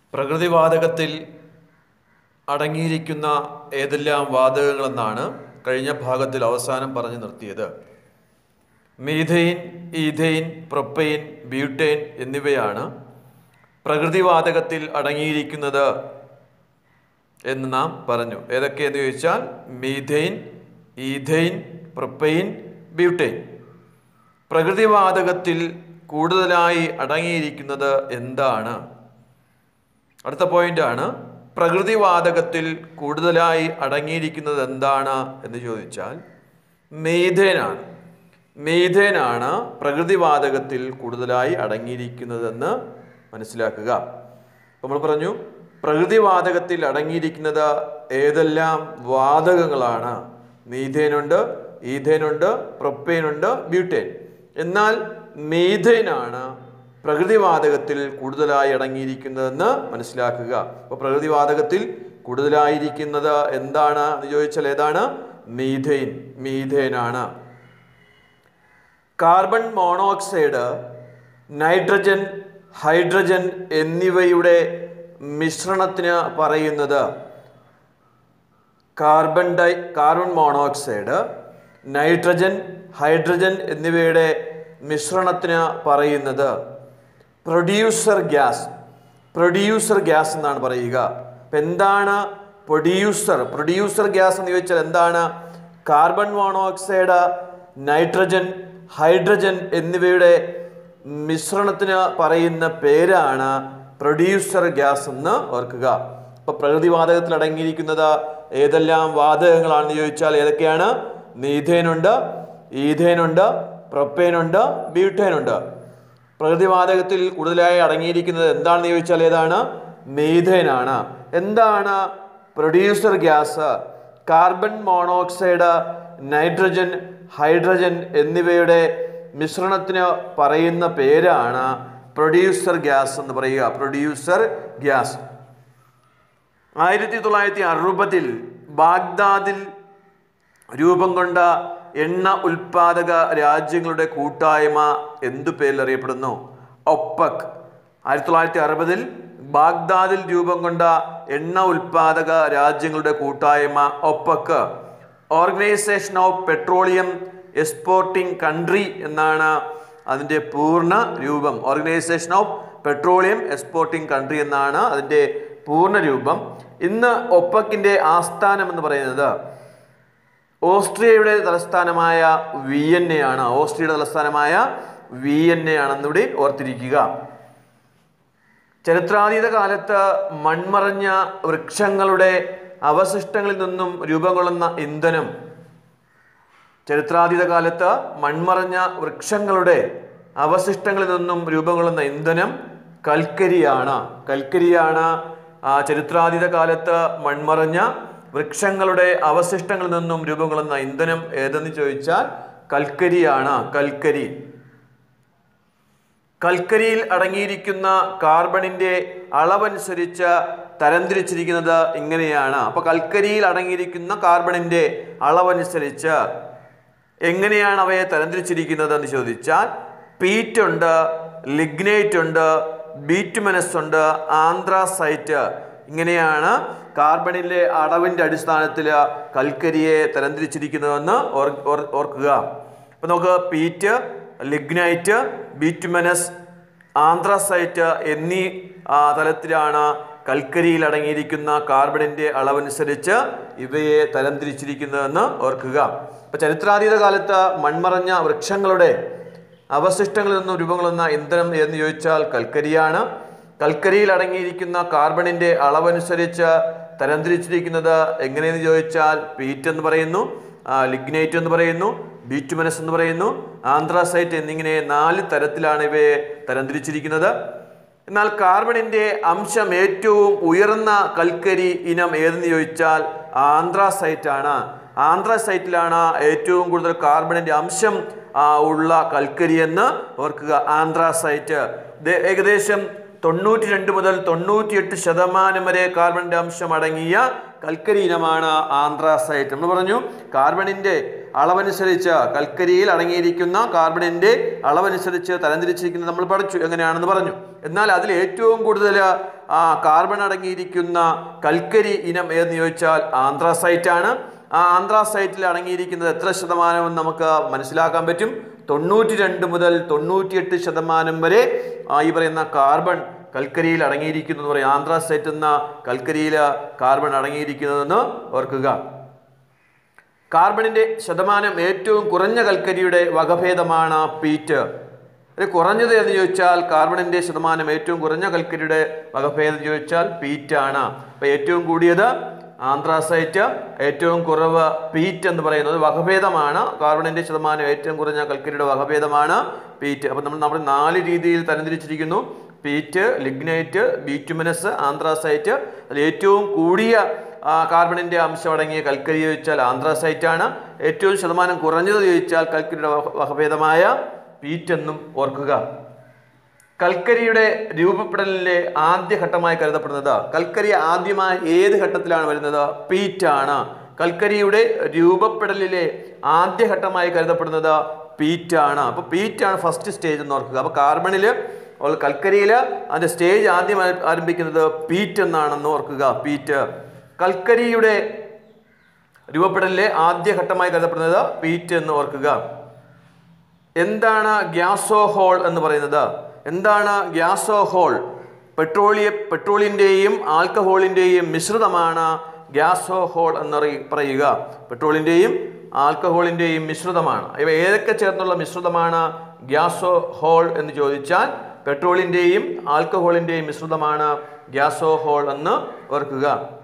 പ്രകൃതിവാതകത്തിൽ അടങ്ങിയിരിക്കുന്ന ഏതെല്ലാം വാതകങ്ങളെന്നാണ് കഴിഞ്ഞ ഭാഗത്തിൽ അവസാനം പറഞ്ഞു നിർത്തിയത് മീഥെയിൻ ഈഥെയിൻ പ്രൊപ്പെയിൻ ബ്യൂട്ടേൻ എന്നിവയാണ് പ്രകൃതിവാതകത്തിൽ അടങ്ങിയിരിക്കുന്നത് എന്ന് നാം പറഞ്ഞു ഏതൊക്കെയെന്ന് ചോദിച്ചാൽ മീഥെയിൻ ഈഥെയിൻ പ്രൊപ്പെയിൻ ബ്യൂട്ടേൻ പ്രകൃതിവാതകത്തിൽ കൂടുതലായി അടങ്ങിയിരിക്കുന്നത് എന്താണ് അടുത്ത പോയിന്റാണ് പ്രകൃതിവാതകത്തിൽ കൂടുതലായി അടങ്ങിയിരിക്കുന്നത് എന്താണ് എന്ന് ചോദിച്ചാൽ മെയ്തേനാണ് മെയ്തേനാണ് പ്രകൃതിവാതകത്തിൽ കൂടുതലായി അടങ്ങിയിരിക്കുന്നതെന്ന് മനസ്സിലാക്കുക നമ്മൾ പറഞ്ഞു പ്രകൃതിവാതകത്തിൽ അടങ്ങിയിരിക്കുന്നത് ഏതെല്ലാം വാതകങ്ങളാണ് മീഥേനുണ്ട് ഈഥേനുണ്ട് പ്രൊപ്പേനുണ്ട് ബ്യൂട്ടേൻ എന്നാൽ മീഥേനാണ് പ്രകൃതിവാതകത്തിൽ കൂടുതലായി അടങ്ങിയിരിക്കുന്നതെന്ന് മനസ്സിലാക്കുക അപ്പോൾ പ്രകൃതിവാതകത്തിൽ കൂടുതലായിരിക്കുന്നത് എന്താണ് എന്ന് ചോദിച്ചാൽ ഏതാണ് മീഥെയിൻ മീഥേനാണ് കാർബൺ മോണോക്സൈഡ് നൈട്രജൻ ഹൈഡ്രജൻ എന്നിവയുടെ മിശ്രണത്തിന് പറയുന്നത് carbon di carbon monoxide nitrogen hydrogen എന്നിവയുടെ മിശ്രണത്തിന് പറയുന്നത് പ്രൊഡ്യൂസർ ഗ്യാസ് പ്രൊഡ്യൂസർ ഗ്യാസ് എന്നാണ് പറയുക അപ്പം എന്താണ് പ്രൊഡ്യൂസർ പ്രൊഡ്യൂസർ ഗ്യാസ് എന്ന് ചോദിച്ചാൽ എന്താണ് കാർബൺ മോണോക്സൈഡ് നൈട്രജൻ ഹൈഡ്രജൻ എന്നിവയുടെ മിശ്രണത്തിന് പറയുന്ന പേരാണ് പ്രൊഡ്യൂസർ ഗ്യാസ് എന്ന് ഓർക്കുക അപ്പോൾ പ്രകൃതിവാതകത്തിൽ അടങ്ങിയിരിക്കുന്നത് ഏതെല്ലാം വാതകങ്ങളാണെന്ന് ചോദിച്ചാൽ ഏതൊക്കെയാണ് മീഥേനുണ്ട് ഈഥേനുണ്ട് പ്രൊപ്പേനുണ്ട് ബ്യൂട്ടേനുണ്ട് പ്രകൃതിവാതകത്തിൽ കൂടുതലായി അടങ്ങിയിരിക്കുന്നത് എന്താണെന്ന് ചോദിച്ചാൽ ഏതാണ് മീഥേനാണ് എന്താണ് producer gas carbon monoxide nitrogen hydrogen എന്നിവയുടെ മിശ്രണത്തിന് പറയുന്ന പേരാണ് പ്രൊഡ്യൂസർ ഗ്യാസ് എന്ന് പറയുക പ്രൊഡ്യൂസർ ഗ്യാസ് ആയിരത്തി തൊള്ളായിരത്തി അറുപതിൽ ബാഗ്ദാദിൽ രൂപം കൊണ്ട എണ്ണ ഉൽപാദക രാജ്യങ്ങളുടെ കൂട്ടായ്മ എന്തു പേരിൽ അറിയപ്പെടുന്നു ഒപ്പക് ആയിരത്തി തൊള്ളായിരത്തി അറുപതിൽ ബാഗ്ദാദിൽ രൂപം കൊണ്ട എണ്ണ ഉൽപാദക രാജ്യങ്ങളുടെ കൂട്ടായ്മ OPEC organisation of petroleum exporting country എന്നാണ് അതിൻ്റെ പൂർണ്ണ രൂപം organisation of petroleum exporting country എന്നാണ് അതിൻ്റെ പൂർണ്ണ രൂപം ഇന്ന് ഒപ്പക്കിൻ്റെ ആസ്ഥാനം എന്ന് പറയുന്നത് ഓസ്ട്രിയയുടെ തലസ്ഥാനമായ വിയന്നയാണ് ഓസ്ട്രിയയുടെ തലസ്ഥാനമായ വിയന്ന ആണെന്നിവിടെ ഓർത്തിരിക്കുക ചരിത്രാതീത കാലത്ത് മൺമറഞ്ഞ വൃക്ഷങ്ങളുടെ അവശിഷ്ടങ്ങളിൽ നിന്നും രൂപം കൊള്ളുന്ന ഇന്ധനം ചരിത്രാതീത കാലത്ത് മൺമറഞ്ഞ വൃക്ഷങ്ങളുടെ അവശിഷ്ടങ്ങളിൽ നിന്നും രൂപം കൊള്ളുന്ന ഇന്ധനം കൽക്കരിയാണ് കൽക്കരിയാണ് ആ ചരിത്രാതീത കാലത്ത് മൺമറഞ്ഞ വൃക്ഷങ്ങളുടെ അവശിഷ്ടങ്ങളിൽ നിന്നും രൂപം കൊള്ളുന്ന ഇന്ധനം ഏതെന്ന് ചോദിച്ചാൽ കൽക്കരിയാണ് കൽക്കരി കൽക്കരിയിൽ അടങ്ങിയിരിക്കുന്ന കാർബണിന്റെ അളവനുസരിച്ച് തരംതിരിച്ചിരിക്കുന്നത് ഇങ്ങനെയാണ് അപ്പോൾ കൽക്കരിയിൽ അടങ്ങിയിരിക്കുന്ന കാർബണിന്റെ അളവനുസരിച്ച് എങ്ങനെയാണ് അവയെ തരംതിരിച്ചിരിക്കുന്നത് എന്ന് ചോദിച്ചാൽ പീറ്റ് ഉണ്ട് ലിഗ്നൈറ്റ് ഉണ്ട് ബീറ്റുമെനസ് ഉണ്ട് ആന്ത്രാസൈറ്റ് ഇങ്ങനെയാണ് കാർബണിലെ അളവിൻ്റെ അടിസ്ഥാനത്തിൽ കൽക്കരിയെ തരംതിരിച്ചിരിക്കുന്നതെന്ന് ഓർ ഓർ- ഓർക്കുക അപ്പോൾ നമുക്ക് പീറ്റ് ലിഗ്നൈറ്റ് ബീറ്റുമെനസ് ആന്ത്രസൈറ്റ് എന്നീ ആ, തലത്തിലാണ് കൽക്കരിയിൽ അടങ്ങിയിരിക്കുന്ന കാർബണിന്റെ അളവനുസരിച്ച് ഇവയെ തരംതിരിച്ചിരിക്കുന്നതെന്ന് ഓർക്കുക ഇപ്പൊ ചരിത്രാതീത കാലത്ത് മൺമറഞ്ഞ വൃക്ഷങ്ങളുടെ അവശിഷ്ടങ്ങളിൽ നിന്നും രൂപം കൊള്ളുന്ന ഇന്ധനം എന്ന് ചോദിച്ചാൽ കൽക്കരിയാണ് കൽക്കരിയിൽ അടങ്ങിയിരിക്കുന്ന കാർബണിന്റെ അളവനുസരിച്ച് തരംതിരിച്ചിരിക്കുന്നത് എങ്ങനെയെന്ന് ചോദിച്ചാൽ പീറ്റ് എന്ന് പറയുന്നു ആ, ലിഗ്നൈറ്റ് എന്ന് പറയുന്നു ബീറ്റുമനസ് എന്ന് പറയുന്നു ആന്ത്രാസൈറ്റ് എന്നിങ്ങനെ നാല് തരത്തിലാണ് ഇവയെ തരംതിരിച്ചിരിക്കുന്നത് എന്നാൽ കാർബണിന്റെ അംശം ഏറ്റവും ഉയർന്ന കൽക്കരി ഇനം ഏതെന്ന് ചോദിച്ചാൽ ആന്ത്രാസൈറ്റ് ആണ് ആന്ത്രാസൈറ്റിലാണ് ഏറ്റവും കൂടുതൽ കാർബണിന്റെ അംശം ആ, ഉള്ള കൽക്കരി എന്ന് ഓർക്കുക ആന്ത്രാസൈറ്റ് ഇത് ഏകദേശം തൊണ്ണൂറ്റി രണ്ട് മുതൽ തൊണ്ണൂറ്റിയെട്ട് ശതമാനം വരെ കാർബണിന്റെ അംശം അടങ്ങിയ കൽക്കരി ഇനമാണ് ആന്ത്രാസൈറ്റ് നമ്മൾ പറഞ്ഞു കാർബണിന്റെ അളവനുസരിച്ച് കൽക്കരിയിൽ അടങ്ങിയിരിക്കുന്ന കാർബണിന്റെ അളവനുസരിച്ച് തരംതിരിച്ചിരിക്കുന്നത് നമ്മൾ പഠിച്ചു എങ്ങനെയാണെന്ന് പറഞ്ഞു എന്നാൽ അതിൽ ഏറ്റവും കൂടുതൽ ആ, കാർബൺ അടങ്ങിയിരിക്കുന്ന കൽക്കരി ഇനം ഏതെന്ന് ചോദിച്ചാൽ ആന്ത്രാസൈറ്റ് ആണ് ആ ആന്ത്രാസൈറ്റിൽ അടങ്ങിയിരിക്കുന്നത് എത്ര ശതമാനമെന്ന് നമുക്ക് മനസ്സിലാക്കാൻ പറ്റും തൊണ്ണൂറ്റി രണ്ട് മുതൽ തൊണ്ണൂറ്റിയെട്ട് ശതമാനം വരെ ആ, ഈ പറയുന്ന കാർബൺ കൽക്കരിയിൽ അടങ്ങിയിരിക്കുന്നു എന്ന് പറയും ആന്ത്രാസൈറ്റ് എന്ന കൽക്കരിയിൽ കാർബൺ അടങ്ങിയിരിക്കുന്നതെന്ന് ഓർക്കുക കാർബണിന്റെ ശതമാനം ഏറ്റവും കുറഞ്ഞ കൽക്കരിയുടെ വകഭേദമാണ് പീറ്റ് ഇത് കുറഞ്ഞത് എന്ന് ചോദിച്ചാൽ കാർബണിന്റെ ശതമാനം ഏറ്റവും കുറഞ്ഞ കൽക്കരിയുടെ വകഭേദം ചോദിച്ചാൽ പീറ്റ് ആണ് അപ്പൊ ഏറ്റവും കൂടിയത് ആന്ത്രാസൈറ്റ് ഏറ്റവും കുറവ് പീറ്റ് എന്ന് പറയുന്നത് വകഭേദമാണ് കാർബണിന്റെ ശതമാനം ഏറ്റവും കുറഞ്ഞ കൽക്കരിയുടെ വകഭേദമാണ് പീറ്റ് അപ്പൊ നമ്മൾ നമ്മൾ നാല് രീതിയിൽ തരംതിരിച്ചിരിക്കുന്നു പീറ്റ് ലിഗ്നൈറ്റ് ബീറ്റുമിനസ് ആന്ത്രാസൈറ്റ് അതിൽ ഏറ്റവും കൂടിയ ആ, കാർബണിന്റെ അംശം അടങ്ങിയ കൽക്കരി ചോദിച്ചാൽ ആന്ത്രാസൈറ്റ് ആണ് ഏറ്റവും ശതമാനം കുറഞ്ഞത് ചോദിച്ചാൽ കൽക്കരിയുടെ വക- വകഭേദമായ പീറ്റ് എന്നും ഓർക്കുക കൽക്കരിയുടെ രൂപപ്പെടലിലെ ആദ്യ ഘട്ടമായി കരുതപ്പെടുന്നത് കൽക്കരി ആദ്യമായി ഏത് ഘട്ടത്തിലാണ് വരുന്നത് പീറ്റ് ആണ് കൽക്കരിയുടെ രൂപപ്പെടലിലെ ആദ്യ ഘട്ടമായി കരുതപ്പെടുന്നത് പീറ്റ് ആണ് അപ്പൊ പീറ്റ് ആണ് ഫസ്റ്റ് സ്റ്റേജ് എന്ന് ഓർക്കുക അപ്പൊ കാർബണില് കൽക്കരിയിൽ അതിന്റെ സ്റ്റേജ് ആദ്യം ആ- ആരംഭിക്കുന്നത് പീറ്റ് എന്നാണെന്ന് ഓർക്കുക പീറ്റ് കൽക്കരിയുടെ രൂപപ്പെടലിലെ ആദ്യ ഘട്ടമായി കരുതപ്പെടുന്നത് പീറ്റ് എന്ന് ഓർക്കുക എന്താണ് ഗ്യാസോഹോൾ എന്ന് പറയുന്നത് എന്താണ് ഗ്യാസോഹോൾ പെട്രോളിയ പെട്രോളിൻ്റെയും ആൽക്കഹോളിൻ്റെയും മിശ്രിതമാണ് ഗ്യാസോഹോൾ എന്നറി പറയുക പെട്രോളിൻ്റെയും ആൽക്കഹോളിൻ്റെയും മിശ്രിതമാണ് ഇവ ഏതൊക്കെ ചേർന്നുള്ള മിശ്രിതമാണ് ഗ്യാസോഹോൾ എന്ന് ചോദിച്ചാൽ പെട്രോളിൻ്റെയും ആൽക്കഹോളിൻ്റെയും മിശ്രിതമാണ് ഗ്യാസോഹോൾ എന്ന് ഓർക്കുക